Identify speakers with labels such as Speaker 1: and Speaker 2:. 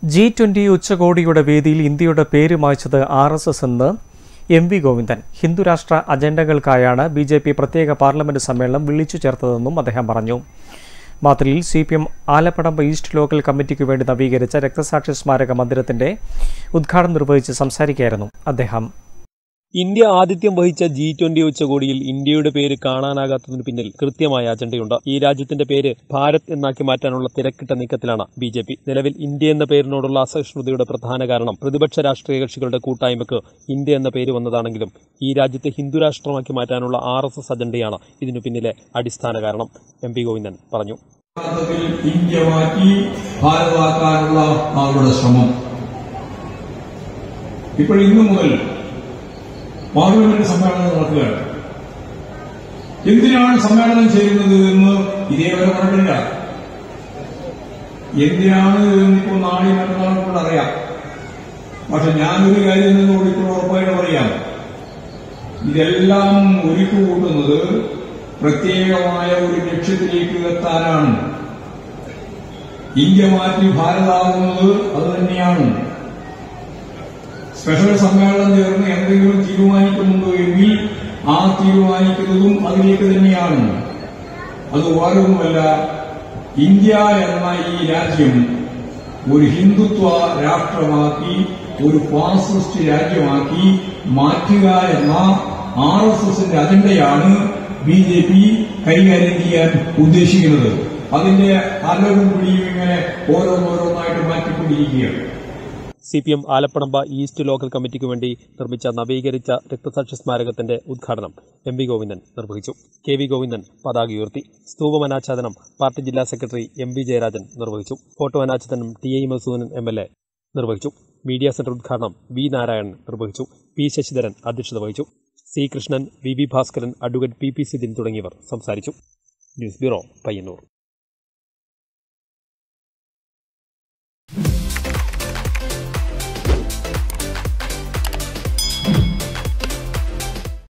Speaker 1: G twenty ഉച്ചകോടിയുടെ വേദിയിൽ ഇന്ത്യയുടെ പേര് മായ്ച്ചത് ആർ എസ് എസ് എന്ന് എം വി ഗോവിന്ദൻ ഹിന്ദുരാഷ്ട്ര അജണ്ടകൾക്കായാണ് ബി ജെ പി പ്രത്യേക പാർലമെന്റ് സമ്മേളനം വിളിച്ചു ചേർത്തതെന്നും അദ്ദേഹം പറഞ്ഞു മാത്തലിൽ C P M Alappadamb east local കമ്മിറ്റിക്ക് വേണ്ടി നവീകരിച്ച രക്തസാക്ഷി സ്മാരക മന്ദിരത്തിന്റെ ഉദ്ഘാടനം നിർവഹിച്ച് സംസാരിക്കുകയായിരുന്നു അദ്ദേഹം
Speaker 2: ഇന്ത്യ ആതിഥ്യം വഹിച്ച ജി ട്വന്റി ഉച്ചകോടിയിൽ ഇന്ത്യയുടെ പേര് കാണാനാകാത്തതിന് പിന്നിൽ കൃത്യമായ അജണ്ടയുണ്ട് ഈ രാജ്യത്തിന്റെ പേര് ഭാരത് എന്നാക്കി മാറ്റാനുള്ള തിരക്കിട്ട നീക്കത്തിലാണ് ബി ജെ പി നിലവിൽ ഇന്ത്യ എന്ന പേരിനോടുള്ള അസഹിഷ്ണുതയുടെ പ്രധാന കാരണം പ്രതിപക്ഷ രാഷ്ട്രീയ കക്ഷികളുടെ കൂട്ടായ്മക്ക് ഇന്ത്യ എന്ന പേര് വന്നതാണെങ്കിലും ഈ രാജ്യത്തെ ഹിന്ദു രാഷ്ട്രമാക്കി മാറ്റാനുള്ള ആർ എസ് എസ് അജണ്ടയാണ് ഇതിനു പിന്നിലെ അടിസ്ഥാന കാരണം എം പി ഗോവിന്ദൻ പറഞ്ഞു
Speaker 3: യഥാർത്ഥത്തിൽ ഇന്ത്യ മാറ്റി ഭാരതമാക്കാനുള്ള അവരുടെ ശ്രമം ഇപ്പോൾ ഇന്നു മുതൽ പാർലമെന്റ് സമ്മേളനം നടക്കുകയാണ് എന്തിനാണ് സമ്മേളനം ചെയ്യുന്നത് എന്ന് ഇതേവരെ പറഞ്ഞിട്ടില്ല എന്തിനാണ് എന്നിപ്പോ നാളെ മറ്റന്നാളും കൊണ്ട് അറിയാം പക്ഷെ ഞാനൊരു കാര്യം നിന്നോട് ഇപ്പോൾ ഉറപ്പായിട്ട് പറയാം ഇതെല്ലാം ഒരുക്കു കൂട്ടുന്നത് പ്രത്യേകമായ ഒരു ലക്ഷ്യത്തിലേക്ക് എത്താനാണ് ഇന്ത്യ മാറ്റി ഭാരതാകുന്നത് അത് തന്നെയാണ് സ്പെഷ്യൽ സമ്മേളനം ചേർന്ന് എന്തെങ്കിലും തീരുമാനിക്കുന്നുണ്ടോ എങ്കിൽ ആ തീരുമാനിക്കുന്നതും അതിലേക്ക് തന്നെയാണ് അത് വേറൊന്നുമല്ല ഇന്ത്യ എന്ന ഈ രാജ്യം ഒരു ഹിന്ദുത്വ രാഷ്ട്രമാക്കി ഒരു ഫാസിസ്റ്റ് രാജ്യമാക്കി മാറ്റുക എന്ന ആർ എസ് എസിന്റെ അജണ്ടയാണ് ബി ജെ പി കൈകാര്യം ചെയ്യാൻ ഉദ്ദേശിക്കുന്നത് അതിന്റെ അലവും പിടിയും ഇങ്ങനെ ഓരോന്നോരോന്നായിട്ട് മാറ്റിക്കൊണ്ടിരിക്കുകയാണ്
Speaker 2: C P M Alappadamba east local കമ്മിറ്റിക്ക് വേണ്ടി നിർമ്മിച്ച നവീകരിച്ച രക്തസാക്ഷി സ്മാരകത്തിന്റെ ഉദ്ഘാടനം എം വി ഗോവിന്ദൻ നിർവഹിച്ചു കെ വി ഗോവിന്ദൻ പതാക ഉയർത്തി സ്തൂപം അനാച്ഛാദനം പാർട്ടി ജില്ലാ സെക്രട്ടറി എം വി ജയരാജൻ നിർവഹിച്ചു ഫോട്ടോ അനാച്ഛാദനം T I Masudan M L A നിർവഹിച്ചു മീഡിയ സെന്റർ ഉദ്ഘാടനം വി നാരായണൻ നിർവഹിച്ചു പി ശശിധരൻ അധ്യക്ഷത വഹിച്ചു C Krishnan V V Bhaskaran advocate P P Sidin തുടങ്ങിയവർ സംസാരിച്ചു ന്യൂസ് ബ്യൂറോ പയ്യന്നൂർ